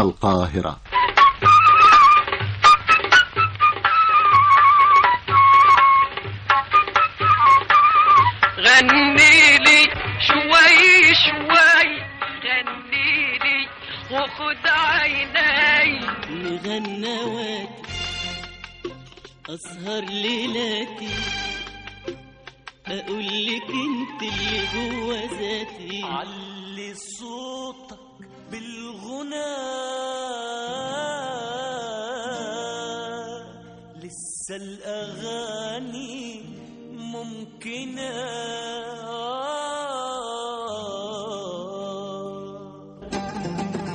القاهرة غني لي شوي شوي غني لي وخد عيني مغنواتي أسهر ليلاتي أقول لك أنت اللي جوا ذاتي علي صوتك بالغنى لسه الأغاني ممكنة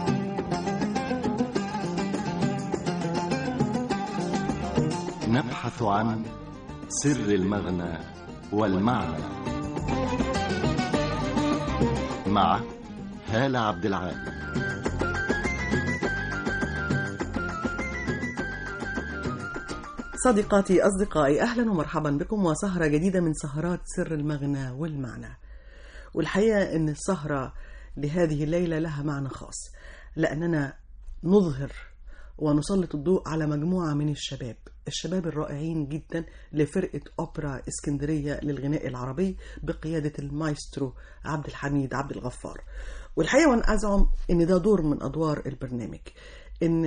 نبحث عن سر المغنى والمعنى مع هالة عبد العال صديقاتي أصدقائي أهلا ومرحبا بكم وسهرة جديدة من سهرات سر المغنى والمعنى والحقيقة أن السهرة لهذه الليلة لها معنى خاص لأننا نظهر ونسلط الضوء على مجموعة من الشباب الشباب الرائعين جدا لفرقة أوبرا اسكندرية للغناء العربي بقيادة المايسترو عبد الحميد عبد الغفار والحقيقة وأنا أزعم أن ده دور من أدوار البرنامج ان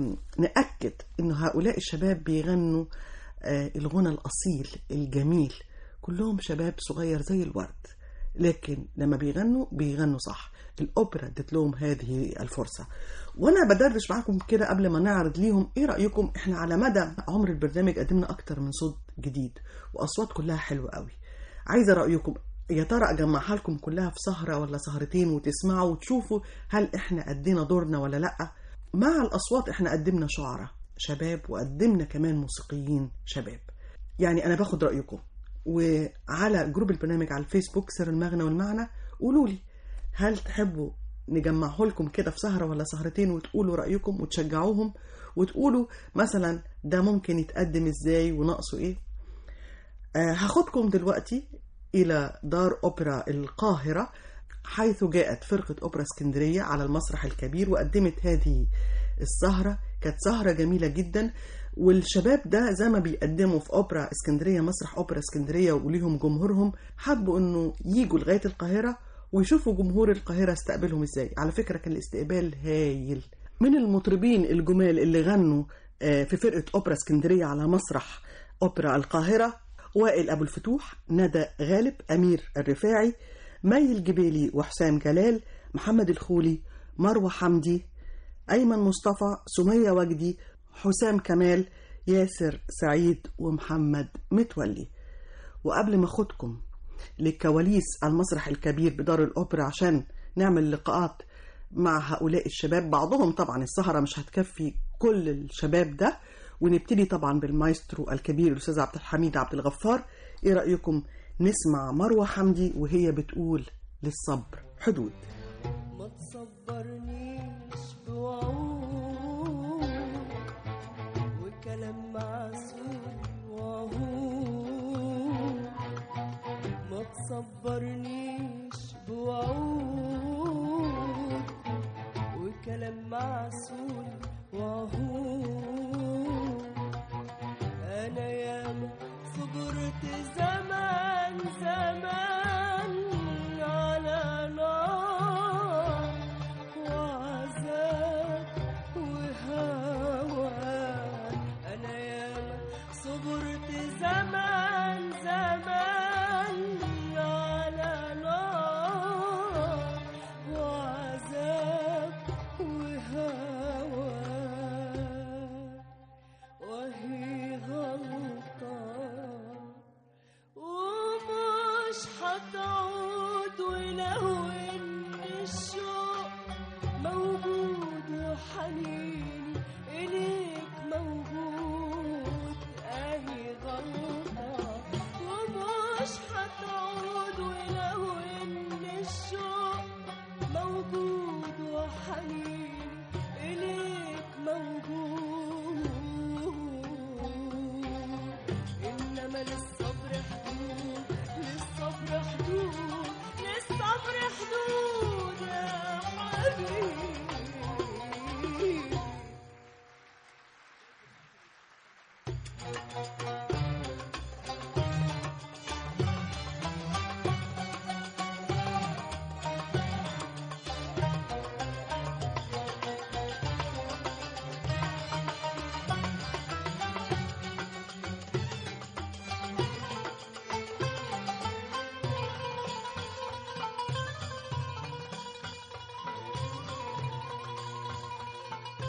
نأكد ان هؤلاء الشباب بيغنوا آه، الغنى الأصيل الجميل كلهم شباب صغير زي الورد لكن لما بيغنوا بيغنوا صح الأوبرا ادت لهم هذه الفرصة وأنا بدردش معاكم كده قبل ما نعرض ليهم إيه رأيكم إحنا على مدى عمر البرنامج قدمنا أكتر من صوت جديد وأصوات كلها حلوة قوي عايزة رأيكم يا ترى أجمعها لكم كلها في سهرة ولا سهرتين وتسمعوا وتشوفوا هل إحنا أدينا دورنا ولا لأ مع الأصوات إحنا قدمنا شعراء شباب وقدمنا كمان موسيقيين شباب يعني أنا باخد رأيكم وعلى جروب البرنامج على الفيسبوك سر المغنى والمعنى قولوا لي هل تحبوا نجمعه لكم كده في سهرة ولا سهرتين وتقولوا رأيكم وتشجعوهم وتقولوا مثلا ده ممكن يتقدم ازاي وناقصه ايه آه هاخدكم دلوقتي إلى دار أوبرا القاهرة حيث جاءت فرقة أوبرا اسكندرية على المسرح الكبير وقدمت هذه السهرة كانت سهرة جميلة جدا والشباب ده زي ما بيقدموا في أوبرا اسكندرية مسرح أوبرا اسكندرية وليهم جمهورهم حبوا إنه يجوا لغاية القاهرة ويشوفوا جمهور القاهرة استقبلهم إزاي على فكرة كان الاستقبال هايل من المطربين الجمال اللي غنوا آه، في فرقة أوبرا اسكندرية على مسرح أوبرا القاهرة وائل أبو الفتوح ندى غالب أمير الرفاعي مي الجبيلي وحسام جلال محمد الخولي مروة حمدي أيمن مصطفى سمية وجدي حسام كمال ياسر سعيد ومحمد متولي وقبل ما أخدكم لكواليس المسرح الكبير بدار الأوبرا عشان نعمل لقاءات مع هؤلاء الشباب بعضهم طبعا السهرة مش هتكفي كل الشباب ده ونبتدي طبعا بالمايسترو الكبير الأستاذ عبد الحميد عبد الغفار إيه رأيكم نسمع مروة حمدي وهي بتقول للصبر حدود ما تصبرنيش بوعود وكلام معسول وعهود ما تصبرنيش بوعود وكلام معسول وعهود انا ياما صبرت زمان زمان على نار وعذاب وهوان انا ياما صبرت زمان زمان على نار وعذاب وهوان وهي غلطة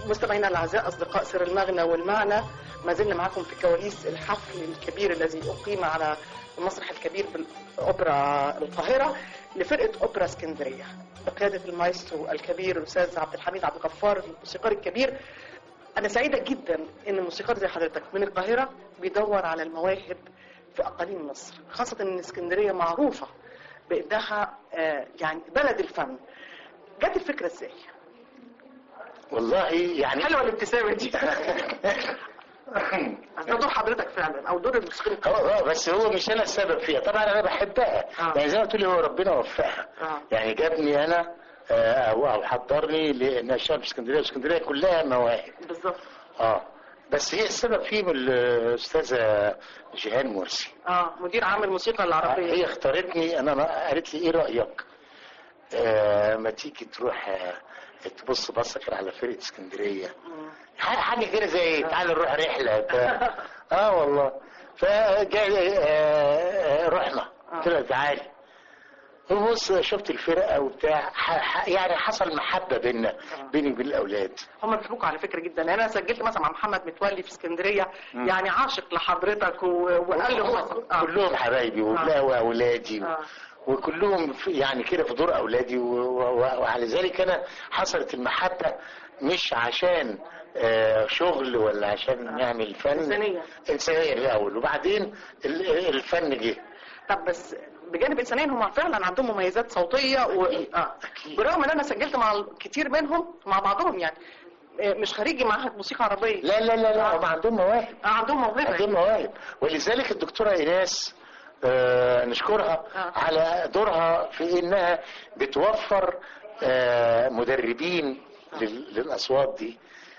مستمعينا الاعزاء اصدقاء سر المغنى والمعنى ما زلنا معكم في كواليس الحفل الكبير الذي اقيم على المسرح الكبير بالاوبرا القاهره لفرقه اوبرا اسكندريه بقياده المايسترو الكبير الاستاذ عبد الحميد عبد الغفار الموسيقار الكبير انا سعيده جدا ان الموسيقار زي حضرتك من القاهره بيدور على المواهب في اقاليم مصر خاصه ان اسكندريه معروفه بانها آه، يعني بلد الفن جت الفكره ازاي؟ والله يعني حلوه الابتسامه دي ده دور حضرتك فعلا او دور الموسيقار اه اه بس هو مش انا السبب فيها طبعا انا بحبها آه. يعني زي ما تقولي هو ربنا وفقها آه. يعني جابني انا آه، او او حضرني لان اشتغل في اسكندريه اسكندريه كلها مواهب بالظبط اه بس هي السبب فيهم الاستاذه جيهان مرسي اه مدير عام الموسيقى العربيه هي اختارتني انا أنا قالت لي ايه رايك آه ما تيجي تروح آه تبص بصه كده على فرقه اسكندريه ح- حاجه كده زي تعالى نروح رحله بتاع. اه والله فجاء آه رحنا قلت لها تعالي بص شفت الفرقه وبتاع ح- ح- يعني حصل محبه بينا بيني وبين الاولاد هم بيحبوك على فكره جدا يعني انا سجلت مثلا مع محمد متولي في اسكندريه يعني عاشق لحضرتك و... وقال لي هو آه. كلهم حبايبي ولا واولادي آه. وكلهم في يعني كده في دور اولادي و- و- وعلى ذلك انا حصلت المحبه مش عشان آه، شغل ولا عشان نعمل فن إنسانية. انسانيه الاول وبعدين ال- الفن جه طب بس بجانب انسانيا هم فعلا عندهم مميزات صوتيه و... آه. أكيد. برغم ان انا سجلت مع كتير منهم مع بعضهم يعني آه، مش خريجي معهد موسيقى عربيه لا لا لا لا هم عندهم مواهب آه عندهم موهبه عندهم مواهب ولذلك الدكتوره ايناس آه نشكرها آه. على دورها في انها بتوفر آه مدربين لل- للاصوات دي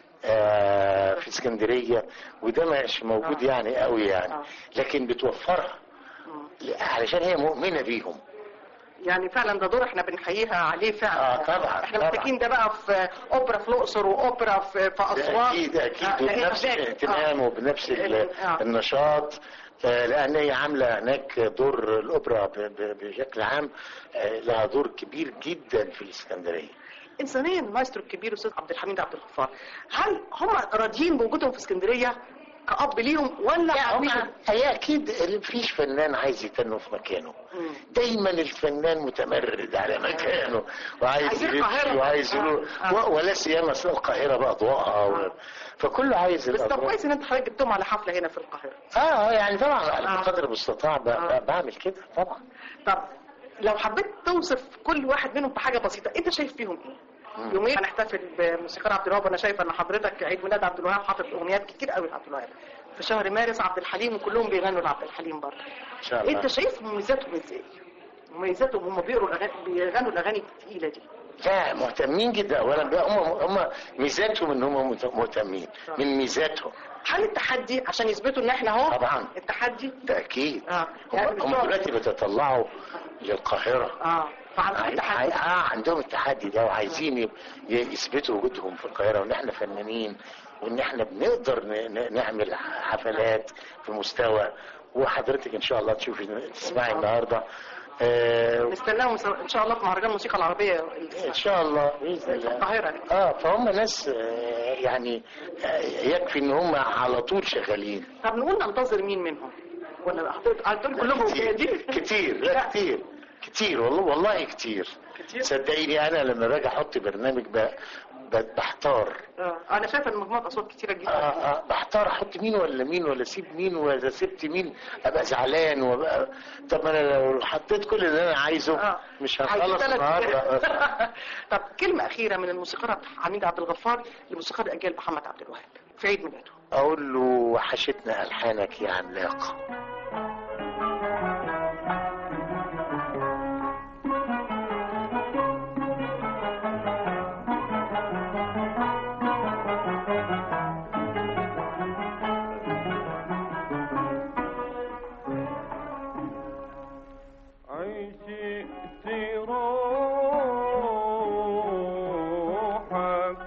آه في اسكندريه وده مش موجود آه. يعني قوي يعني آه. لكن بتوفرها علشان هي مؤمنه بيهم يعني فعلا ده دور احنا بنحييها عليه فعلا آه، طبعا، احنا طبعا. محتاجين ده بقى في اوبرا في الاقصر واوبرا في, في ده اسوان اكيد اكيد آه، لأن وبنفس هناك- الاهتمام آه. وبنفس ال- آه. النشاط آه، لان هي عامله هناك دور الاوبرا ب- ب- بشكل عام آه، لها دور كبير جدا في الاسكندريه انسانيا المايسترو الكبير استاذ عبد الحميد عبد الغفار هل هم راضيين بوجودهم في اسكندريه كأب ليهم ولا هم مش هي اكيد مفيش فنان عايز يتنه في مكانه مم. دايما الفنان متمرد على مكانه وعايز عايزين يلف القاهرة. وعايز يروح آه. و- ولا سيما أصل القاهره بقى ضوءها و... فكله عايز بس طب الأضواء. كويس ان انت حضرتك جبتهم على حفله هنا في القاهره اه يعني طبعا على آه. قدر المستطاع ب... آه. ب- بعمل كده طبعا طب لو حبيت توصف كل واحد منهم بحاجه بسيطه انت شايف فيهم ايه؟ يومين هنحتفل بموسيقار عبد الوهاب وانا شايفه ان حضرتك عيد ميلاد عبد الوهاب حاطط اغنيات كتير قوي لعبد الوهاب في شهر مارس عبد الحليم وكلهم بيغنوا لعبد الحليم برضه ان شاء الله انت شايف مميزاتهم ازاي؟ مميزاتهم هم بيقروا الاغاني بيغنوا الاغاني الثقيله دي لا مهتمين جدا اولا بقى هم هم ميزاتهم ان هم مهت- مهتمين من ميزاتهم هل التحدي عشان يثبتوا ان احنا اهو طبعا. التحدي ده اكيد اه هم, يعني هم بتوع- دلوقتي بيتطلعوا للقاهره اه فعندهم عاي- التحدي عاي- اه عندهم التحدي ده وعايزين ي- ي- يثبتوا وجودهم في القاهره وان احنا فنانين وان احنا بنقدر ن- ن- نعمل حفلات في مستوى وحضرتك ان شاء الله تشوفي تسمعي النهارده آه نستناهم ان شاء الله في مهرجان الموسيقى العربيه ان شاء الله باذن في الله القاهره اه فهم ناس آه، يعني آه، يكفي ان هم على طول شغالين طب نقول ننتظر مين منهم؟ ولا هتقول هتقول كلهم كتير جاهزين؟ كتير لا كتير كتير والله والله كتير كتير؟ صدقيني انا لما باجي احط برنامج ب- ب- بحتار آه. انا شايفه ان مجموعه اصوات كتيره آه جدا آه بحتار احط مين ولا مين ولا اسيب مين ولا سبت مين ابقى زعلان وابقى طب ما انا لو حطيت كل اللي انا عايزه آه. مش عايزين هخلص ثلاث النهارده أيام. طب كلمه اخيره من الموسيقار عبد الحميد عبد الغفار لموسيقار اجيال محمد عبد الوهاب في عيد ميلاده اقول له وحشتنا الحانك يا عملاق عشقت روحك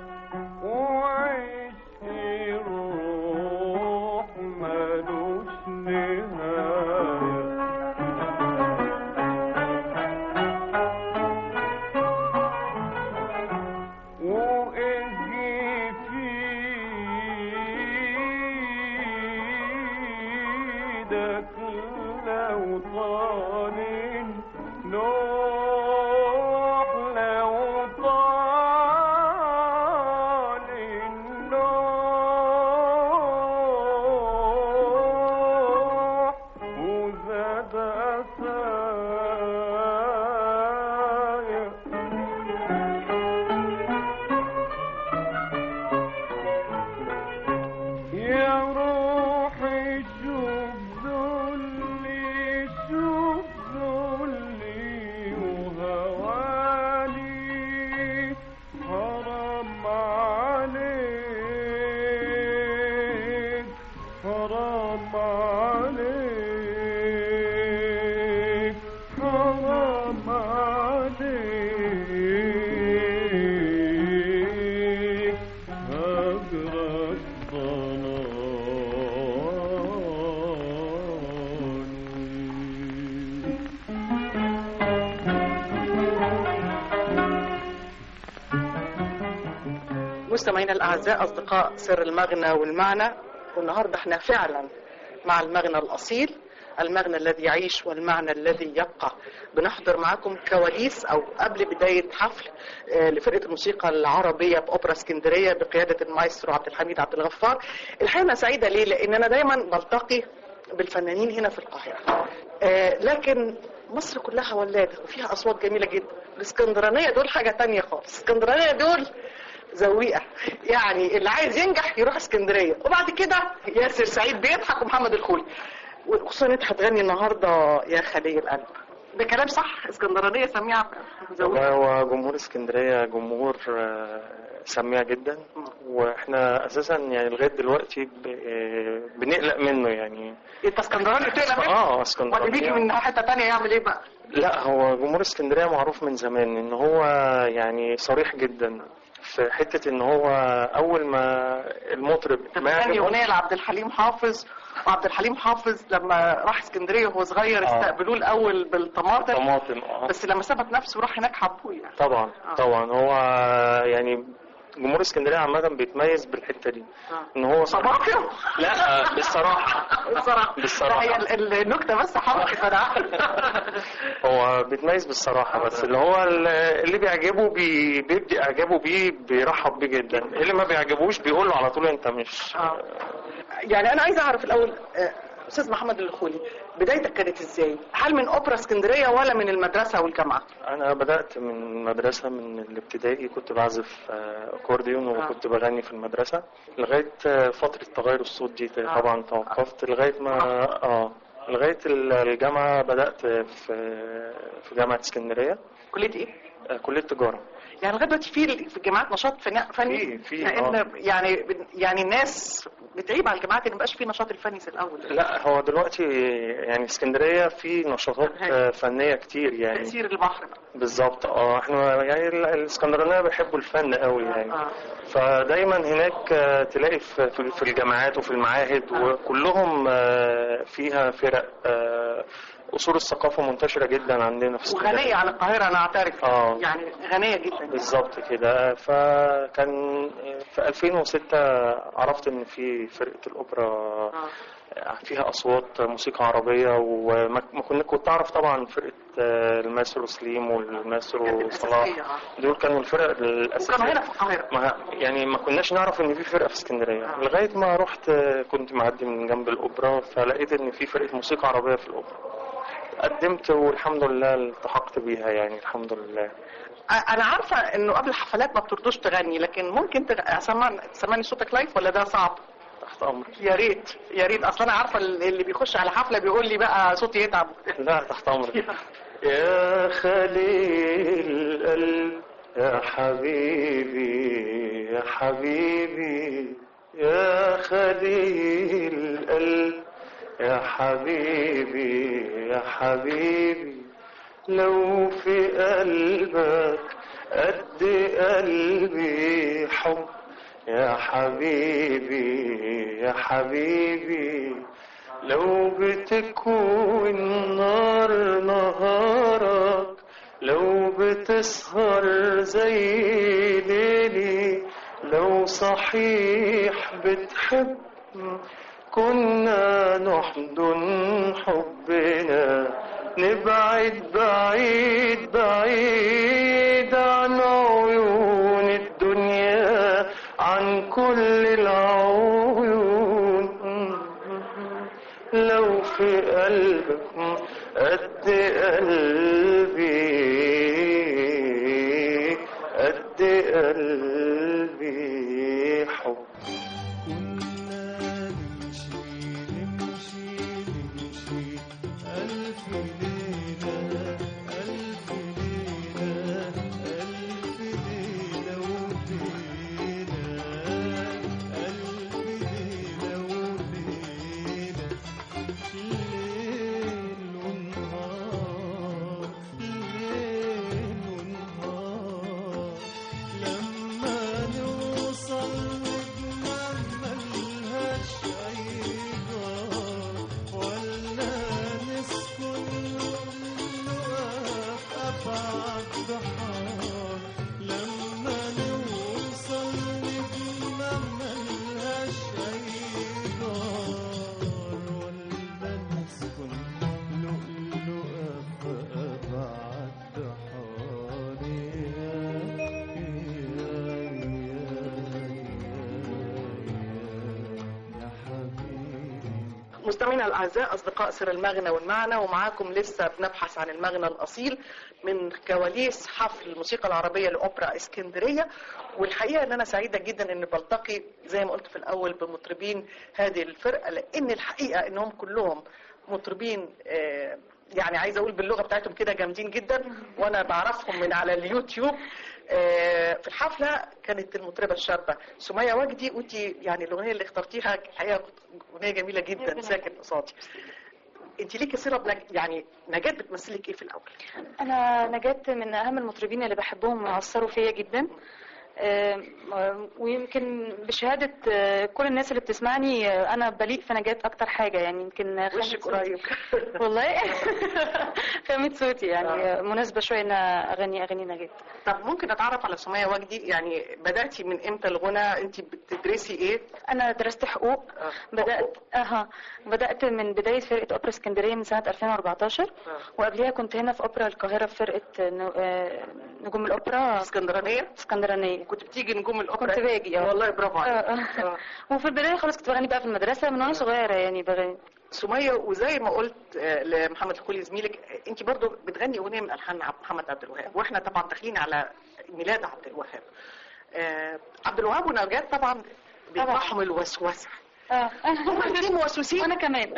وعشق الروح ملوش نهاية لأوطان نوح لأوطان نوح وزاد أسايا يا روحي شوف ذلي شوف ذلي وهواني حرام عليك حرام عليك حرام عليك هجرك ضناني مستمعينا الاعزاء اصدقاء سر المغنى والمعنى والنهارده احنا فعلا مع المغنى الاصيل المغنى الذي يعيش والمعنى الذي يبقى بنحضر معاكم كواليس او قبل بدايه حفل آه، لفرقه الموسيقى العربيه باوبرا اسكندريه بقياده المايسترو عبد الحميد عبد الغفار الحقيقه انا سعيده ليه لان انا دايما بلتقي بالفنانين هنا في القاهره آه، لكن مصر كلها ولاده وفيها اصوات جميله جدا الاسكندرانيه دول حاجه تانية خالص الاسكندرانيه دول زويقه يعني اللي عايز ينجح يروح اسكندريه وبعد كده ياسر سعيد بيضحك ومحمد الخولي وخصوصا انت هتغني النهارده يا خلي القلب ده كلام صح اسكندرانيه سميعه زويقه والله هو جمهور اسكندرية جمهور آه، سميع جدا واحنا اساسا يعني لغاية دلوقتي ب- آه، بنقلق منه يعني انت اسكندراني بتقلق منه اه ولا اسكندرانية بيجي من حته تانية يعمل ايه بقى لا هو جمهور اسكندرية معروف من زمان ان هو يعني صريح جدا في حتة ان هو اول ما المطرب ما بتغني يعجبه اغنيه لعبد الحليم حافظ وعبد الحليم حافظ لما راح اسكندريه وهو صغير آه. استقبلوه الاول بالطماطم طماطم اه بس لما ثبت نفسه راح هناك حبوه يعني طبعا آه. طبعا هو يعني جمهور اسكندرية عامة بيتميز بالحتة دي آه. ان هو صريح طماطم لا بالصراحة بصراحه بالصراحة. لا، هي ال- النكته بس حركت انا عارف. هو بيتميز بالصراحة بس اللي هو ال- اللي بيعجبه بي بيبدي اعجابه بيه بيرحب بيه جدا اللي ما بيعجبوش بيقول له على طول انت مش آه. يعني انا عايزه اعرف الاول آه، استاذ محمد الخولي بدايتك كانت ازاي؟ هل من اوبرا اسكندريه ولا من المدرسه والجامعه؟ انا بدأت من مدرسة من الابتدائي كنت بعزف آه، اكورديون وكنت بغني في المدرسة لغاية آه، فترة تغير الصوت دي طبعا توقفت لغاية ما اه لغاية ال- الجامعة بدأت في في جامعة اسكندرية كليه ايه؟ آه، كلية تجارة يعني لغايه دلوقتي في في الجامعات نشاط فني فني في- في، لان آه. يعني يعني الناس بتعيب على الجامعات ان مبقاش في نشاط الفني زي الاول لا هو دلوقتي يعني اسكندرية في نشاطات آه، فنية كتير يعني تاثير البحر بقى بالظبط اه احنا يعني ال- الاسكندرانية بيحبوا الفن قوي يعني آه. فدايما هناك آه، تلاقي في في- في الجامعات وفي المعاهد وكلهم آه، فيها فرق آه، اصول الثقافة منتشرة جدا عندنا في اسكندرية وغنيه عن القاهره انا اعترف آه. يعني غنيه جدا بالظبط كده فكان في 2006 عرفت ان في فرقة الاوبرا آه. فيها اصوات موسيقى عربيه وما ما كنا كنت اعرف طبعا فرقه آه، الماسترو سليم والماسترو صلاح الأساسية، آه. دول كانوا الفرق وكانوا الاساسيه هنا في القاهره ما يعني ما كناش نعرف ان في فرقه في اسكندريه آه. لغايه ما رحت آه، كنت معدي من جنب الاوبرا فلقيت ان في فرقه موسيقى عربيه في الاوبرا قدمت والحمد لله التحقت بيها يعني الحمد لله انا عارفه انه قبل الحفلات ما بترضوش تغني لكن ممكن تغ... سمعني سمعني صوتك لايف ولا ده صعب تحت امرك يا ريت يا ريت اصل انا عارفه اللي بيخش على حفله بيقول لي بقى صوتي يتعب لا تحت امرك يا خليل القلب يا حبيبي يا حبيبي يا خليل القلب يا حبيبي يا حبيبي لو في قلبك قد قلبي حب يا حبيبي يا حبيبي لو بتكون نار نهارك لو بتسهر زي ليلي لو صحيح بتحب كنا نحضن حبنا نبعد بعيد بعيد عن عيون الدنيا عن كل العيون لو في قلبك قد قلبي قد قلبي حب كنا نمشي نمشي نمشي ألف ليلة ألف ليلة ألف ليلة وليلة ألف ليلة وليلة ليل ونهار ليل ونهار لما نوصل نجمة ملهاش أي جار ولا نسكن نقف أبعد بحار لما نوصل نجمة ملهاش أي جار ولا نسكن لؤلؤة في أبعد بحار يا حبيبي مستمعينا الاعزاء اصدقاء سر المغنى والمعنى ومعاكم لسه بنبحث عن المغنى الاصيل من كواليس حفل الموسيقى العربيه لاوبرا اسكندريه والحقيقه ان انا سعيده جدا ان بلتقي زي ما قلت في الاول بمطربين هذه الفرقه لان الحقيقه انهم كلهم مطربين آه، يعني عايزه اقول باللغه بتاعتهم كده جامدين جدا وانا بعرفهم من على اليوتيوب آه، في الحفله كانت المطربه الشابه سميه وجدي وانت يعني الاغنيه اللي اخترتيها الحقيقه اغنيه جميله جدا ساكن قصادي انت ليكي صله بنج... يعني نجاة بتمثلك ايه في الاول؟ انا نجاة من اهم المطربين اللي بحبهم واثروا فيا جدا آم، ويمكن بشهادة آه، كل الناس اللي بتسمعني آه، أنا بليق في نجاة أكتر حاجة يعني يمكن خامة وشك صوتي- قريب والله خامة صوتي يعني مناسبة شوية إن أغني أغني نجاة طب ممكن اتعرف على سميه وجدي يعني بداتي من امتى الغنى انت بتدرسي ايه؟ أنا درست حقوق آه. بدأت أها بدأت من بداية فرقة أوبرا اسكندرية من سنة 2014 وقبليها كنت هنا في أوبرا القاهرة في فرقة ن- آه، نجوم الأوبرا اسكندرانيه اسكندرانية كنت بتيجي نجوم الاوبرا كنت باجي اه والله برافو عليك آه، آه. وفي البداية خلاص كنت بغني بقى في المدرسة من وأنا صغيرة يعني بغني سميه وزي ما قلت آه، لمحمد الخولي زميلك آه، انت برضو بتغني اغنيه من الحان عبد- محمد عبد الوهاب واحنا طبعا داخلين على ميلاد عبد الوهاب آه، عبد الوهاب ونجاة طبعا بيطلعهم الوسوسه اه هما الاثنين موسوسين وأنا كمان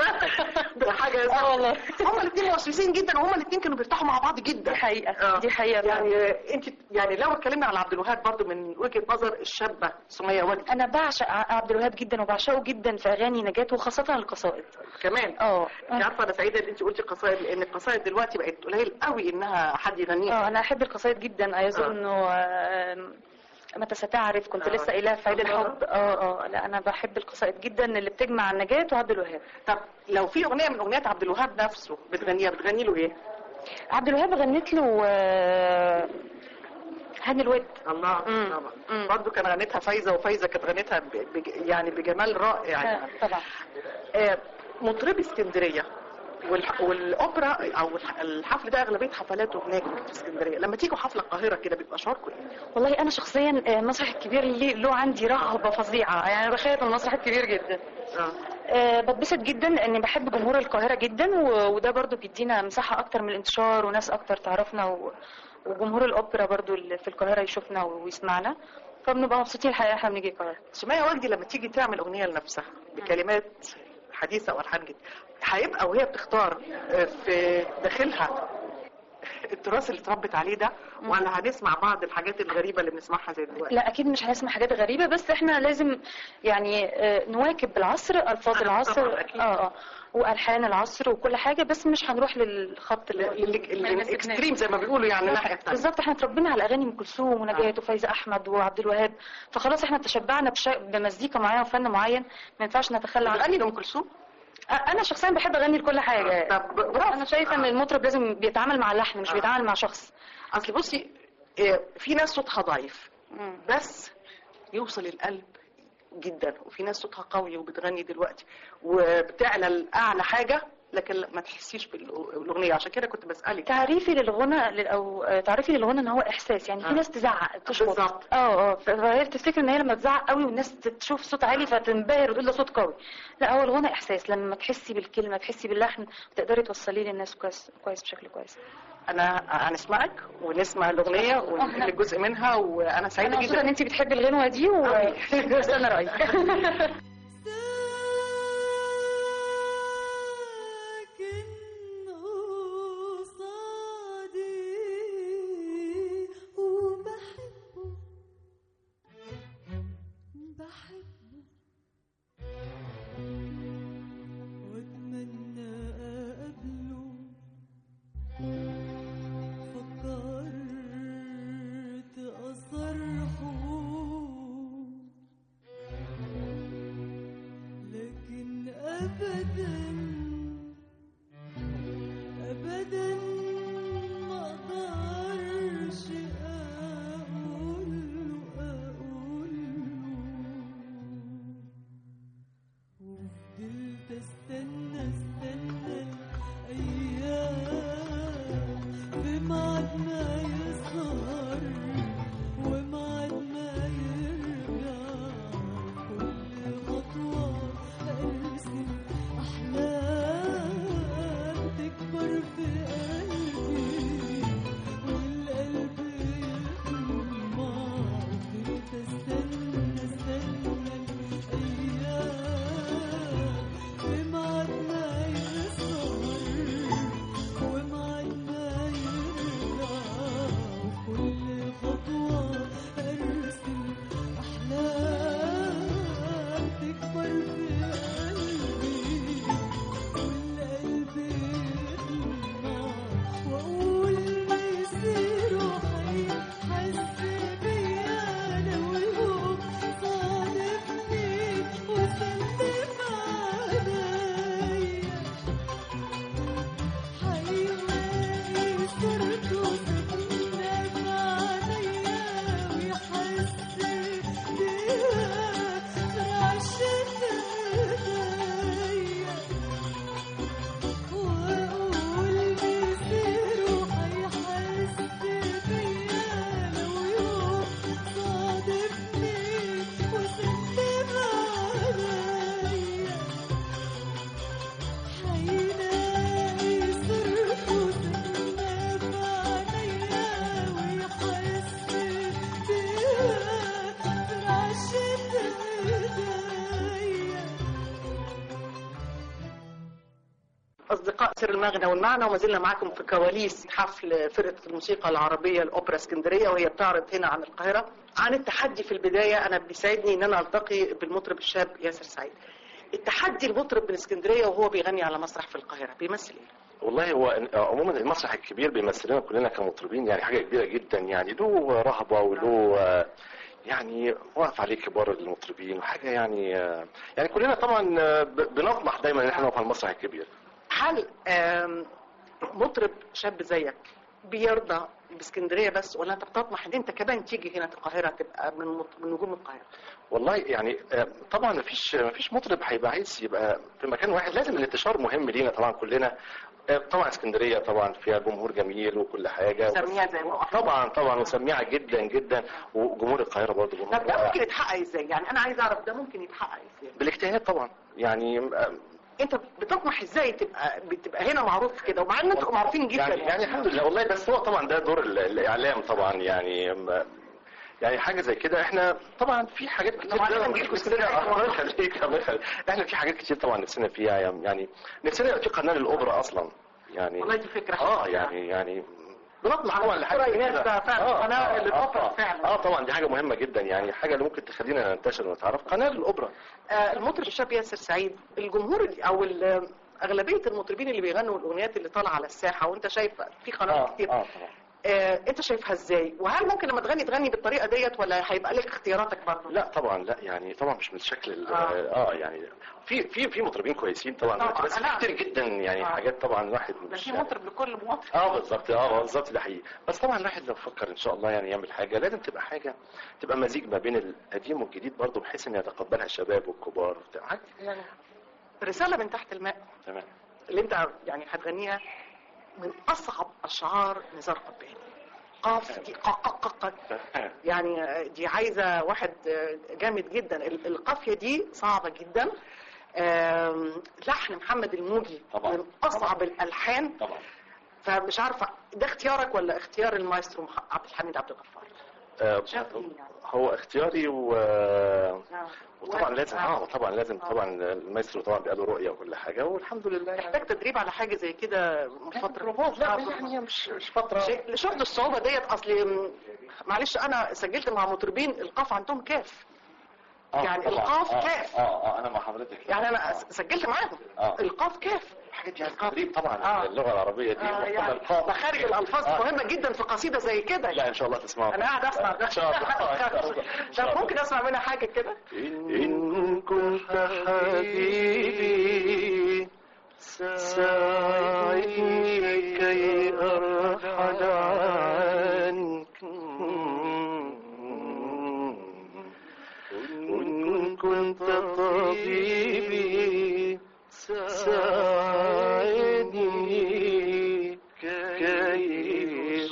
ده حاجه اه والله هما الاثنين موسوسين جدا وهما الاثنين كانوا بيرتاحوا مع بعض جدا دي حقيقة آه. دي حقيقة فعلا. يعني انت يعني لو اتكلمنا على عبد الوهاب برضو من وجهه نظر الشابه سميه وجدي أنا بعشق ع- عبد الوهاب جدا وبعشقه جدا في أغاني نجاة وخاصة القصائد كمان اه انت عارفه انا سعيده ان انت قلتي قصائد لان القصائد دلوقتي بقت قليل قوي انها حد يغنيها اه أنا أحب القصائد جدا أيظن آه. إنه آم، متى ستعرف كنت آه. لسه قايلها في عيد الحب اه اه لا أنا بحب القصائد جدا اللي بتجمع نجاة وعبد الوهاب طب لو في اغنيه من اغنيات عبد الوهاب نفسه بتغنيها بتغني له ايه؟ عبد الوهاب غنيت له آه، هاني الود الله مم. طبعا مم. برضه كان غنيتها فايزه وفايزه كانت غنيتها ب... بج... يعني بجمال رائع يعني. آه، طبعا آه، مطربي اسكندريه والح... والاوبرا او الح- الحفل ده اغلبيه حفلاته هناك في اسكندريه لما تيجوا حفله القاهره كده بيبقى شعوركم ايه؟ والله انا شخصيا آه، المسرح الكبير ليه له عندي رهبه فظيعه يعني انا بخاف من المسرح الكبير جدا اه آه، بتبسط جدا لاني بحب جمهور القاهره جدا و- وده برضو بيدينا مساحه اكتر من الانتشار وناس اكتر تعرفنا و- وجمهور الاوبرا برضو اللي في القاهره يشوفنا ويسمعنا فبنبقى مبسوطين الحقيقه احنا بنيجي القاهره سمية وجدي لما تيجي تعمل اغنيه لنفسها بكلمات حديثه والحان جديده هيبقى وهي بتختار آه، في داخلها التراث اللي اتربت عليه ده ولا هنسمع بعض الحاجات الغريبه اللي بنسمعها زي دلوقتي؟ لا اكيد مش هنسمع حاجات غريبه بس احنا لازم يعني آه، نواكب العصر الفاظ آه، العصر طبعاً، أكيد. اه اه والحان العصر وكل حاجه بس مش هنروح للخط اللي الاكستريم زي ما بيقولوا يعني الناحيه الثانيه بالظبط احنا اتربينا على اغاني ام كلثوم ونجاة وفايزه احمد وعبد الوهاب فخلاص احنا تشبعنا بشا... بمزيكا معينه وفن معين ما ينفعش نتخلى عنه بتغني لام كلثوم؟ انا شخصيا بحب اغني لكل حاجه طب برافو. انا شايفه ان المطرب لازم بيتعامل مع اللحن مش آه. بيتعامل مع شخص اصل بصي آه، في ناس صوتها ضعيف بس يوصل القلب جدا وفي ناس صوتها قوي وبتغني دلوقتي وبتعلى لاعلى حاجه لكن ما تحسيش بالاغنيه عشان كده كنت بسالك تعريفي للغنى لل- او آه، تعريفي للغنى ان هو احساس يعني في آه. ناس تزعق تشخط بالظبط. اه اه ف- فهي تفتكر ان هي لما تزعق قوي والناس تشوف صوت عالي فتنبهر وتقول ده صوت قوي لا هو الغنى احساس لما تحسي بالكلمه تحسي باللحن تقدري توصليه للناس كويس كويس بشكل كويس انا هنسمعك ونسمع الاغنيه ونحل جزء منها وانا سعيده انا مبسوطه ان جدا انت بتحبي الغنوه دي واستنى رايك ساكن قصادي وبحبه بحبه واتمنى اقابله فكرت اصرحه لكن ابدا ابدا ما اقدرش اقول اقول وفضلت استنى استنى الايام في ميعاد ما يسهر وميعاد ما يرجع كل خطوة أرسم أحلام تكبر في قلبي والقلب يطمع فضلت استنى استنى الأيام في ميعاد ما يسهر وميعاد ما يرجع وكل خطوة أرسم أحلام تكبر في قلبي والقلب يطمع وأقول مصير وحيحس بيا أنا وهو صادفني وسلم عليا حيلاقي صورته سكنة في عينيا ويحس بيها في عشة ايديا واقول بيصير وهيحس بيا لو يوم صادفني وسلم عليا حيلاقي صورته سكنة في عينيا ويحس بيها في عشة ايديا اصدقاء سر المغنى والمعنى وما زلنا معاكم في كواليس حفل فرقه الموسيقى العربيه الاوبرا اسكندريه وهي بتعرض هنا عن القاهره عن التحدي في البدايه انا بيسعدني ان انا التقي بالمطرب الشاب ياسر سعيد التحدي المطرب من اسكندريه وهو بيغني على مسرح في القاهره بيمثل ايه والله هو عموما المسرح الكبير بيمثلنا كلنا كمطربين يعني حاجه كبيره جدا يعني له رهبه وله آه، يعني واقف عليه كبار المطربين وحاجه يعني آه، يعني كلنا طبعا آه، ب- بنطمح دايما ان احنا نقف على المسرح الكبير هل آم، مطرب شاب زيك بيرضى باسكندريه بس ولا انت بتطمح ان انت كمان تيجي هنا القاهره تبقى من مط- من نجوم القاهره والله يعني آه، طبعا مفيش مفيش مطرب هيبقى عايز يبقى في مكان واحد لازم الانتشار مهم لينا طبعا كلنا آه، طبعا اسكندريه طبعا فيها جمهور جميل وكل حاجه سميها زي ما قلت. طبعا طبعا وسميعه جدا جدا وجمهور القاهره برضه جمهور طب ده رائع. ممكن يتحقق ازاي يعني انا عايز اعرف ده ممكن يتحقق ازاي بالاجتهاد طبعا يعني آه، انت بتطمح ازاي تبقى بتبقى هنا معروف كده ومع ان انتم معروفين جدا يعني يعني الحمد لله والله بس هو طبعا ده دور ال- الاعلام طبعا يعني م- يعني حاجه زي كده احنا طبعا في حاجات كتير طبعاً كده إحنا مش نجيب اسكندريه اسكندرية. الله يخليك الله يخليك احنا في حاجات كتير طبعا نفسنا فيها يعني نفسنا يبقى في قناه للاوبرا اصلا يعني والله دي فكره اه حلوة. يعني يعني بنطمح طبعا لحاجه القرى زي الناس كده. بقى فعلا آه، قناة آه، للأوبرا آه، فعلا. اه طبعا دي حاجه مهمه جدا يعني حاجه اللي ممكن تخلينا ننتشر ونتعرف قناه للاوبرا آه، المطرب الشاب ياسر سعيد الجمهور اللي- او ال- اغلبيه المطربين اللي بيغنوا الاغنيات اللي طالعه على الساحه وانت شايف في قنوات اه كتير اه طبعا آه انت شايفها ازاي وهل ممكن لما تغني تغني بالطريقه ديت ولا هيبقى لك اختياراتك برضه لا طبعا لا يعني طبعا مش بالشكل ال- آه. اه, يعني في في في مطربين كويسين طبعا طبعاً، دلوقتي، بس أنا- في كتير جدا يعني آه. حاجات طبعا الواحد ده مش في مطرب لكل مواطن اه بالظبط اه بالظبط ده حقيقي بس طبعا الواحد لو فكر ان شاء الله يعني يعمل حاجه لازم تبقى حاجه تبقى مزيج ما بين القديم والجديد برضه بحيث ان يتقبلها الشباب والكبار وبتاع حاجة يعني رساله من تحت الماء تمام اللي انت يعني هتغنيها من اصعب اشعار نزار قباني قاف دي قا قا قا قا. يعني دي عايزه واحد جامد جدا ال- القافيه دي صعبه جدا آم، لحن محمد الموجي طبعا. من اصعب الالحان طبعا فمش عارفه ده اختيارك ولا اختيار المايسترو مح- عبد الحميد عبد الغفار آه شاف مين يعني؟ هو اختياري و آه. وطبعا و- لازم اه طبعا لازم طبعا المايسترو طبعا بيبقى له رؤيه وكل حاجه والحمد لله يعني محتاج تدريب على حاجه زي كده من فتره لا يعني مش مش فتره شيء- شفت الصعوبه ديت اصل م- معلش انا سجلت مع مطربين القاف عندهم كاف آه يعني طبعاً. القاف آه كاف. اه اه انا مع حضرتك يعني انا آه. س- سجلت معاهم آه. القاف كاف الحاجات دي تدريب طبعا آه. اللغه العربيه دي آه وطبعاً يعني القاف. مخارج الالفاظ آه. مهمه جدا في قصيده زي كده لا ان شاء الله تسمعوا انا قاعد اسمع ده ان شاء الله إن شاء طب الله. ممكن اسمع منها حاجه كده إن كنت حبيبي ساعدني كي أرحل عنك وإن كنت طبيبي ساعدني كي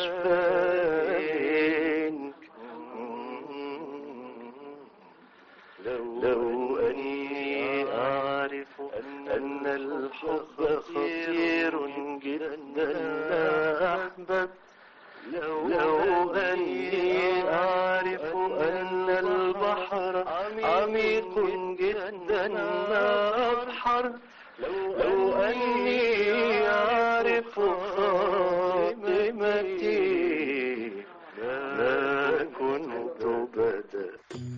أشفى لو, لو أني أعرف أن الحب خطير جدا لا أحبب لو, لو أني أعرف أن البحر عميق جدا لا أبحر لو أني أعرف خاتمتي ما كنت بدأ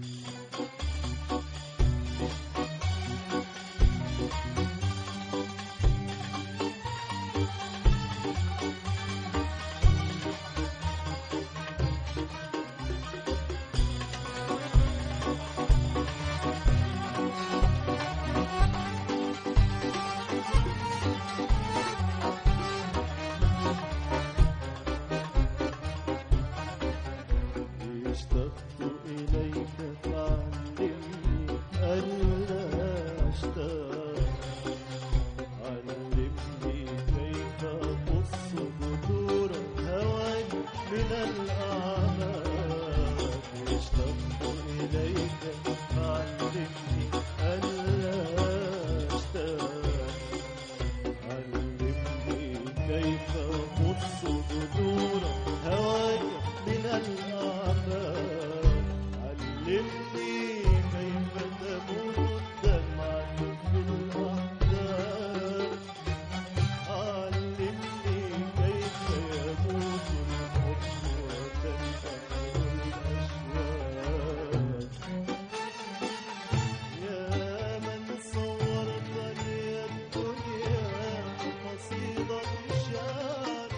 اشتقت إليك فعلمني ألا أشتاق علمني كيف أقص جذور الهوى من الأعماق اشتقت إليك فعلمني ألا أشتاق علمني كيف أقص جذور هواك من الأعماق علمني كيف تموت الدمع في الأحزان علمني كيف يموت الحب وتنتهي الأشواق يا من صورت لي الدنيا قصيدة شعر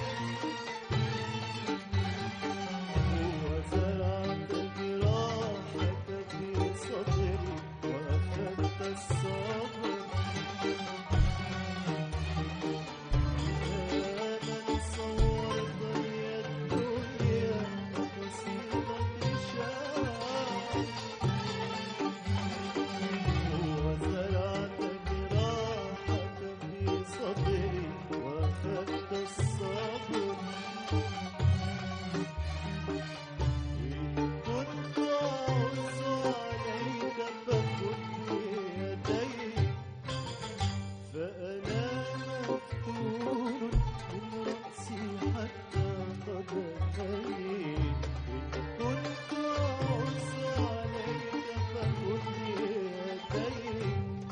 وزرعت جراحك في صدري وأخذت الصبر يا من صورت لي الدنيا قصيدة شعر وزرعت جراحك في صدري واخذت الصبر إن كنت أعز عليك فخذ يدي فأنا مفتون من رأسي حتى قدمي إن كنت أعز عليك فخذ يدي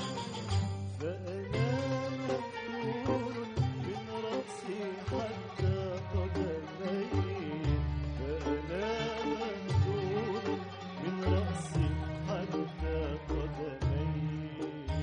فأنا مفتون من رأسي حتى قدمي فأنا مفتون من رأسي حتى قدمي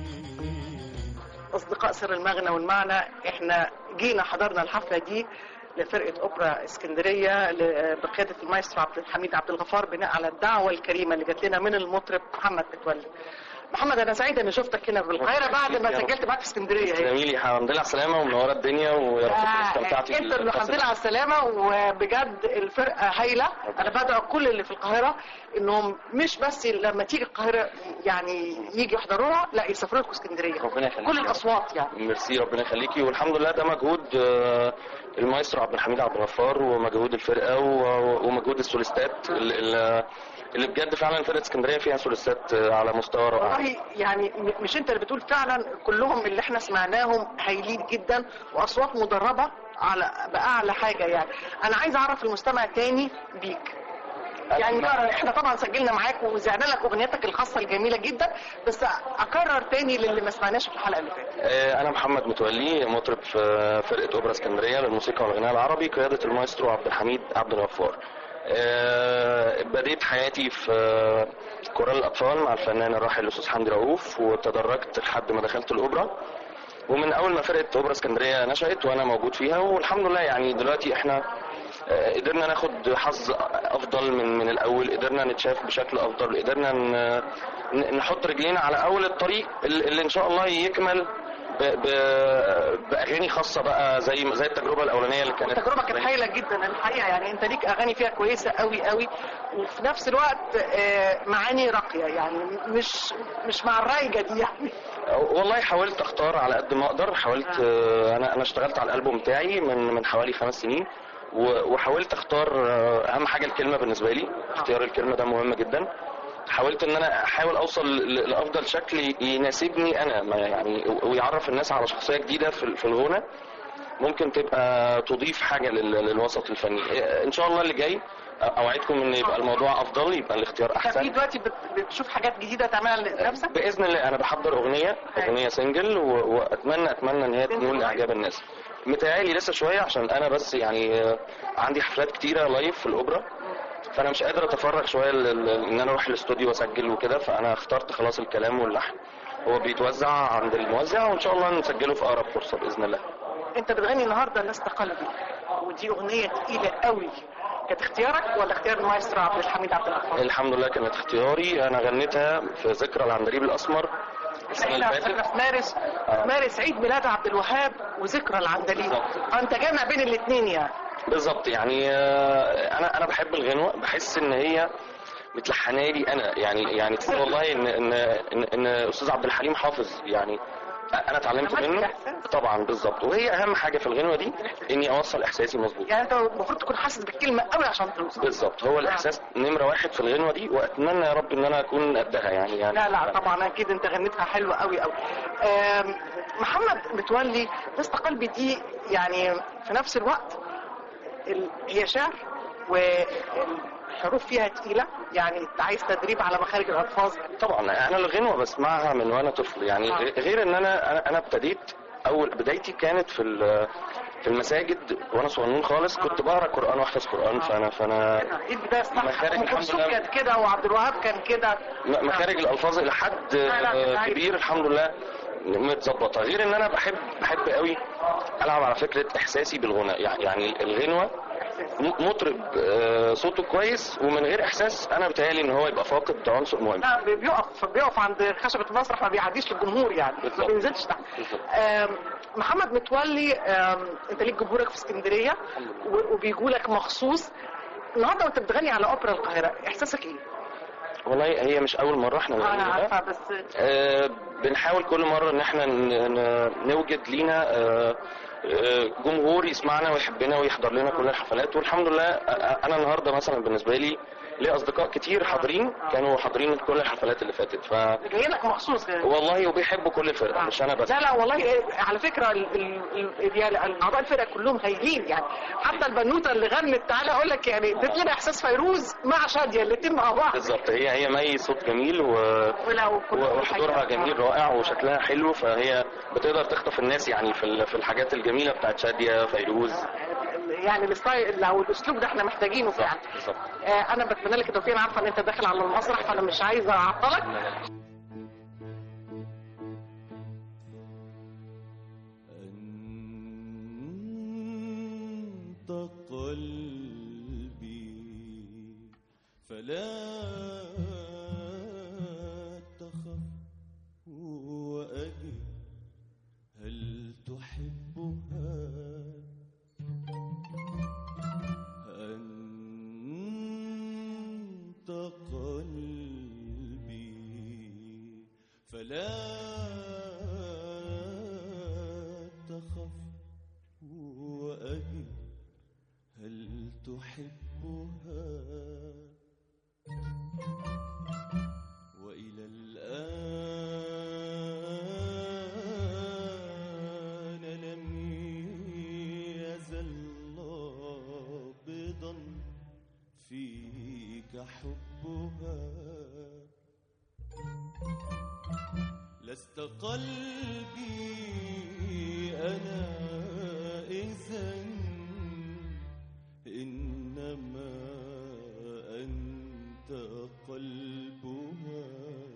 اصدقاء سر المغنى والمعنى احنا جينا حضرنا الحفله دي لفرقه اوبرا اسكندريه ل- بقياده المايسترو عبد الحميد عبد الغفار بناء على الدعوه الكريمه اللي جات لنا من المطرب محمد متولي محمد انا سعيده اني شفتك هنا في القاهره بعد ما سجلت معاك في اسكندريه هنا. جميل الحمد لله على السلامه ومنوره الدنيا ويا رب تكونوا آه، استمتعتي انت اللي بالقصة. الحمد لله على السلامه وبجد الفرقه هايله انا بدعو كل اللي في القاهره انهم مش بس لما تيجي القاهره يعني يجي يحضروها لا يسافروا لكم اسكندريه ربنا يخليك كل يا رب. الاصوات يعني ميرسي ربنا يخليكي والحمد لله ده مجهود آه، المايسترو عبد الحميد عبد الغفار ومجهود الفرقه و- ومجهود السوليستات اللي- اللي اللي بجد فعلا فرقه اسكندريه فيها سوليستات آه، على مستوى رائع والله يعني م- مش انت اللي بتقول فعلا كلهم اللي احنا سمعناهم هايلين جدا واصوات مدربه على باعلى حاجه يعني انا عايز اعرف المستمع تاني بيك يعني ترى احنا طبعا سجلنا معاك وزعنا لك اغنيتك الخاصه الجميله جدا بس اكرر تاني للي ما سمعناش في الحلقه اللي فاتت آه، انا محمد متولي مطرب في فرقه اوبرا اسكندريه للموسيقى والغناء العربي قياده المايسترو عبد الحميد عبد الغفار آه، بديت حياتي في آه، كورال الاطفال مع الفنان الراحل الاستاذ حمدي رؤوف وتدرجت لحد ما دخلت الاوبرا ومن اول ما فرقه اوبرا اسكندريه نشأت وانا موجود فيها والحمد لله يعني دلوقتي احنا آه، قدرنا ناخد حظ افضل من من الاول قدرنا نتشاف بشكل افضل قدرنا ن- ن- نحط رجلينا على اول الطريق اللي اللي ان شاء الله يكمل ب- ب- باغاني خاصه بقى زي زي التجربه الاولانيه اللي كانت التجربه كانت هايله جدا الحقيقه يعني انت ليك اغاني فيها كويسه قوي قوي وفي نفس الوقت آه، معاني راقيه يعني مش مش مع الرايجه دي يعني والله حاولت اختار على قد ما اقدر حاولت آه، انا انا اشتغلت على الالبوم بتاعي من من حوالي خمس سنين و- وحاولت اختار آه، اهم حاجه الكلمه بالنسبه لي اختيار الكلمه ده مهم جدا حاولت ان انا احاول اوصل ل- لافضل شكل يناسبني انا ما يعني ويعرف الناس على شخصيه جديده في في الغنى ممكن تبقى تضيف حاجه لل- للوسط الفني ان شاء الله اللي جاي اوعدكم ان يبقى الموضوع افضل يبقى الاختيار انت في احسن دلوقتي بت- بتشوف حاجات جديده تعملها لنفسك باذن الله انا بحضر اغنيه اغنيه سنجل و- واتمنى اتمنى ان هي تنول اعجاب الناس متهيألي لسه شويه عشان انا بس يعني آه، عندي حفلات كتيره لايف في الاوبرا فانا مش قادر اتفرغ شويه ل- ل- ان انا اروح الاستوديو واسجل وكده فانا اخترت خلاص الكلام واللحن هو بيتوزع عند الموزع وان شاء الله نسجله في اقرب فرصه باذن الله انت بتغني النهارده الناس قلبي ودي اغنيه تقيله قوي كانت اختيارك ولا اختيار المايسترو عبد الحميد عبد الغفار؟ الحمد لله كانت اختياري انا غنيتها في ذكرى العندليب الاسمر السنه اللي احنا فاتت احنا في مارس مارس عيد ميلاد عبد الوهاب وذكرى العندليب فانت جامع بين الاثنين يعني بالظبط يعني آه، انا انا بحب الغنوه بحس ان هي متلحنه لي انا يعني يعني تقول والله ان ان ان, إن استاذ عبد الحليم حافظ يعني انا اتعلمت عملت منه إحساس. طبعا بالظبط وهي اهم حاجه في الغنوه دي اني اوصل احساسي مظبوط يعني انت المفروض تكون حاسس بالكلمه قوي عشان توصل بالظبط هو الاحساس نمره واحد في الغنوه دي واتمنى يا رب ان انا اكون قدها يعني يعني لا لا طبعا اكيد انت غنيتها حلوه قوي قوي آم، محمد متولي دست قلبي دي يعني في نفس الوقت ال- هي شعر والحروف فيها تقيله يعني انت عايز تدريب على مخارج الالفاظ طبعا انا الغنوه بسمعها من وانا طفل يعني آه. غير ان انا انا- انا ابتديت اول بدايتي كانت في ال- في المساجد وانا صغنون خالص كنت بقرا قران واحفظ قران فانا فانا دي البدايه الصح مخارج ام الحمد كلثوم لله. كانت كده وعبد الوهاب كان كده م- مخارج الالفاظ الى حد لا، لا، آه، بالعكس. كبير الحمد لله متظبطه غير ان انا بحب بحب قوي العب على فكره احساسي بالغنى يع- يعني الغنوه م- مطرب آه، صوته كويس ومن غير احساس انا بتهيألي ان هو يبقى فاقد عنصر مهم لا بي- بيقف بيقف عند خشبة المسرح ما بيعديش للجمهور يعني ما بالظبط. بينزلش تحت آم، محمد متولي آم، انت ليك جمهورك في اسكندرية و- وبيجوا لك مخصوص النهارده وانت بتغني على اوبرا القاهرة احساسك ايه؟ والله هي مش اول مره احنا انا بنعمل ده. عارفة بس آه، بنحاول كل مرة ان احنا ن- ن- نوجد لينا آه، آه، جمهور يسمعنا ويحبنا ويحضر لنا كل الحفلات والحمد لله آه، انا النهارده مثلا بالنسبة لي لي اصدقاء كتير حاضرين كانوا حاضرين كل الحفلات اللي فاتت ف جاي لك مخصوص يعني. والله وبيحبوا كل الفرقة مش انا بس لا لا والله إيه، على فكره ال- ال- ال- يعني اعضاء الفرقه كلهم هايلين يعني حتى البنوته اللي غنت تعالى اقول لك يعني ادت لنا احساس فيروز مع شاديه الاثنين مع بعض بالظبط هي هي مي صوت جميل و ولو و- وحضورها جميل رائع وشكلها حلو فهي بتقدر تخطف الناس يعني في ال- في الحاجات الجميله بتاعت شاديه فيروز يعني الستايل او الاسلوب ده احنا محتاجينه فعلا بالظبط آه، انا بتمنى لك التوفيق انا عارفه ان انت داخل على المسرح فانا مش عايزه اعطلك أنت فلا تخف وأبي هل تحبها وإلى الآن لم يزل نابضا فيك حبها لست قلبي أنا إذا إنما أنت قلبها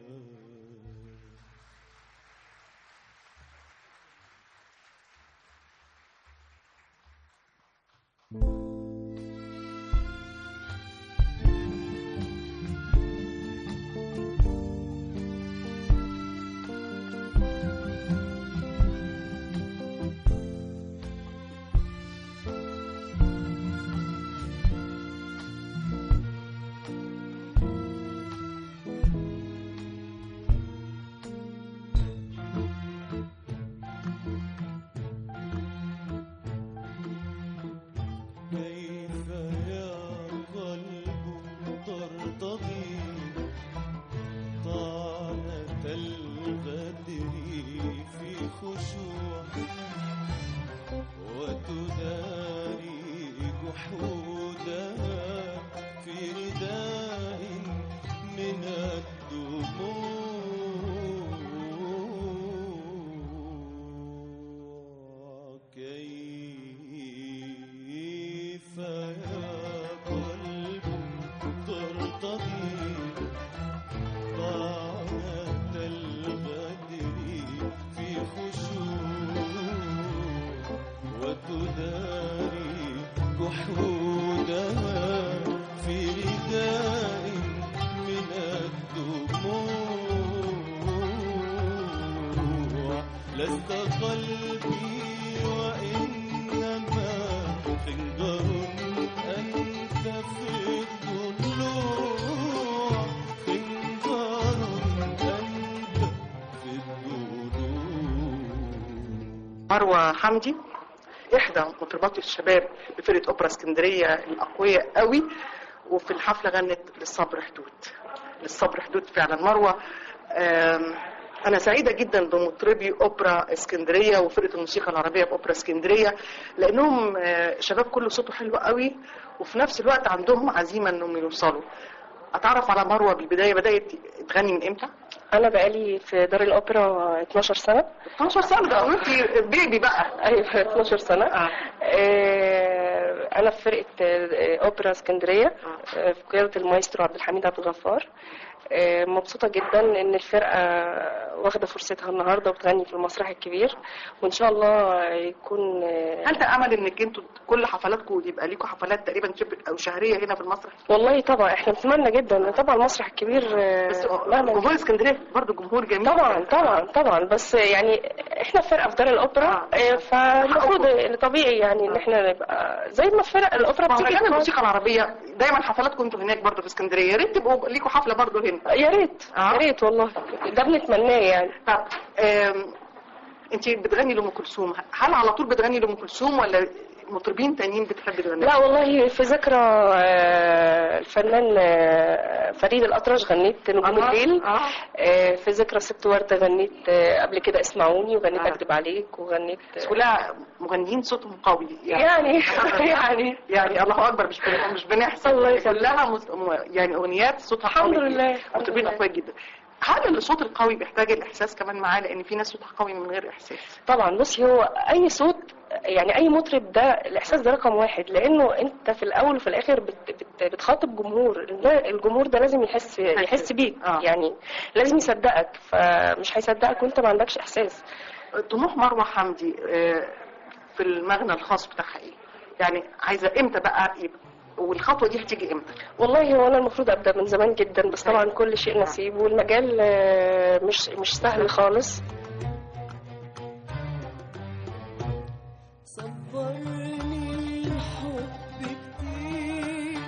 كيف يا قلب ترتضي طعنة الغدر في خشوع وتداري جحودها في رداء من الدموع كيف يا قلب ترتضي طعنة الغدر في خشوع وتداري جحودها في رداء من الدموع لست قلبي وإنما خنجر أنت في الضلوع خنجر أنت في الضلوع مروة حمدي إحدى مطربات الشباب بفرقة أوبرا اسكندرية الأقوياء قوي وفي الحفلة غنت للصبر حدود للصبر حدود فعلا مروة آم، أنا سعيدة جدا بمطربي أوبرا اسكندرية وفرقة الموسيقى العربية بأوبرا اسكندرية لأنهم آه، شباب كله صوته حلو قوي وفي نفس الوقت عندهم عزيمة إنهم يوصلوا أتعرف على مروة بالبداية بدأت تغني من إمتى؟ انا بقالي في دار الاوبرا 12 سنه 12 سنة ده وأنت بيبي بقى ايوه 12 سنه آه. آه، انا في فرقه آه، اوبرا اسكندريه آه، في قياده المايسترو عبد الحميد عبد الغفار آه، مبسوطه جدا ان الفرقه واخده فرصتها النهارده وبتغني في المسرح الكبير وان شاء الله يكون آه، هل ده امل انك انتوا كل حفلاتكم يبقى ليكوا حفلات تقريبا شبه او شهريه هنا في المسرح والله طبعا احنا بنتمنى جدا طبعا المسرح الكبير آه، بس مهما جمهور اسكندريه برضه جمهور جميل طبعا طبعا طبعا بس يعني احنا فرقه في دار الاوبرا آه، فالمفروض إن طبيعي يعني ان احنا نبقى زي ما فرق الاوبرا بتيجي مهرجان في الموسيقى العربيه دايما حفلاتكم انتوا هناك برضه في اسكندريه يا ريت تبقوا ليكوا حفله برضه هنا يا ريت آه. يا ريت والله ده بنتمناه يعني طب انت بتغني لام كلثوم هل على طول بتغني لام كلثوم ولا مطربين تانيين بتحب تغني لا والله في ذكرى آه، الفنان آه، فريد الأطرش غنيت نجوم آه، الليل آه. آه، في ذكرى ست وردة غنيت آه، قبل كده اسمعوني وغنيت آه. أكذب عليك وغنيت بس كلها مغنيين صوتهم قوي يعني يعني يعني الله اكبر مش بن- مش بنحسب الله يخليك. كلها مس... م- يعني اغنيات صوتها الحمد قوي لله، الحمد مطربين لله. اقوياء جدا هل الصوت القوي بيحتاج الاحساس كمان معاه لان في ناس صوتها قوي من غير احساس طبعا بصي هو اي صوت يعني اي مطرب ده الاحساس ده رقم واحد لانه انت في الاول وفي الاخر بت بت بتخاطب جمهور ده- الجمهور ده لازم يحس يحس بيك آه. يعني لازم يصدقك فمش هيصدقك وانت ما عندكش احساس طموح مروه حمدي آه، في المغنى الخاص بتاعها ايه يعني عايزه امتى بقى يبقى والخطوه دي هتيجي امتى والله هو انا المفروض ابدا من زمان جدا بس طبعا كل شيء نصيب والمجال آه، مش مش سهل خالص صبرني الحب كتير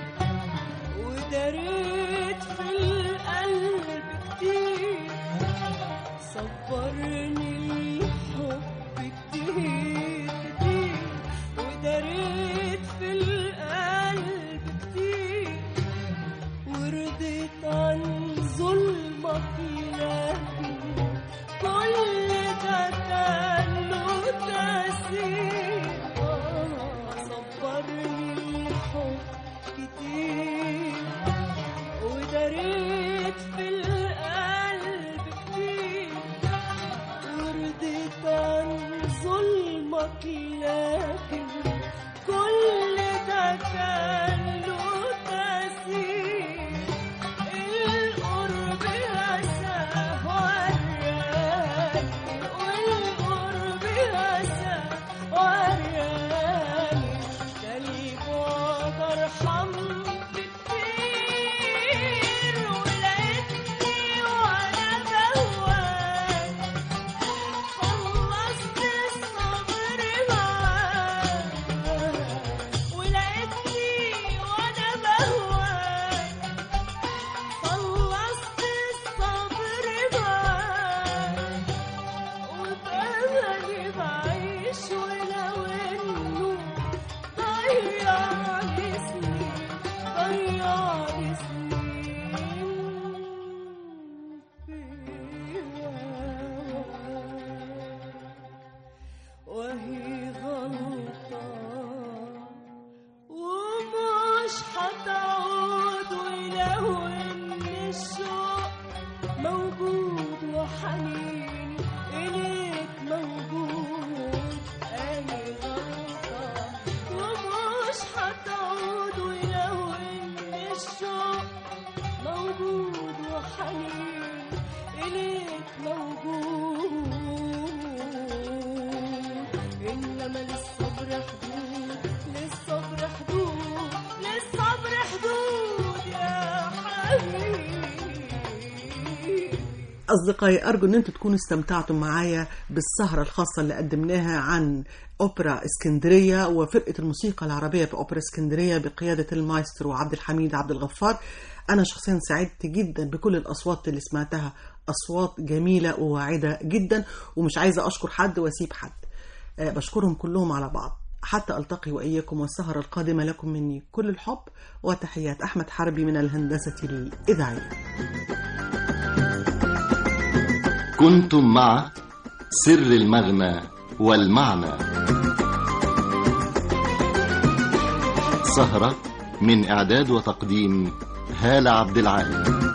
وداريت في القلب كتير صبرني الحب كتير كتير وداريت في القلب كتير ورضيت عن ظلمك لكن كل ده كان له تأثير آه، صبرني الحب كتير وداريت في القلب كتير ورضيت عن ظلمك لكن كل ده كان له تأثير القرب هسه وراني والقرب هسه وراني ده البعد ارحم بكتير ولقيتني وانا بهواك خلصت الصبر معاك ولقيتني وانا بهواك خلصت الصبر معاك وبأملي بعيش ولو إنه ضيعني سنين ضيعني سنين في هواك وهي غلطة ومش هتعود ولو إن الشوق موجود وحنين إليك موجود أي غلطة ومش هتعود ولو إن الشوق موجود وحنين إليك موجود إنما للصبر حدود للصبر حدود للصبر حدود يا حبيبي أصدقائي أرجو أن أنتم تكونوا استمتعتم معايا بالسهرة الخاصة اللي قدمناها عن أوبرا اسكندرية وفرقة الموسيقى العربية في أوبرا اسكندرية بقيادة المايسترو عبد الحميد عبد الغفار أنا شخصيا سعدت جدا بكل الأصوات اللي سمعتها أصوات جميلة وواعدة جدا ومش عايزة أشكر حد وأسيب حد آه، بشكرهم كلهم على بعض حتى ألتقي وإياكم والسهرة القادمة لكم مني كل الحب وتحيات أحمد حربي من الهندسة الإذاعية كنتم مع سر المغنى والمعنى سهرة من إعداد وتقديم هالة عبد العال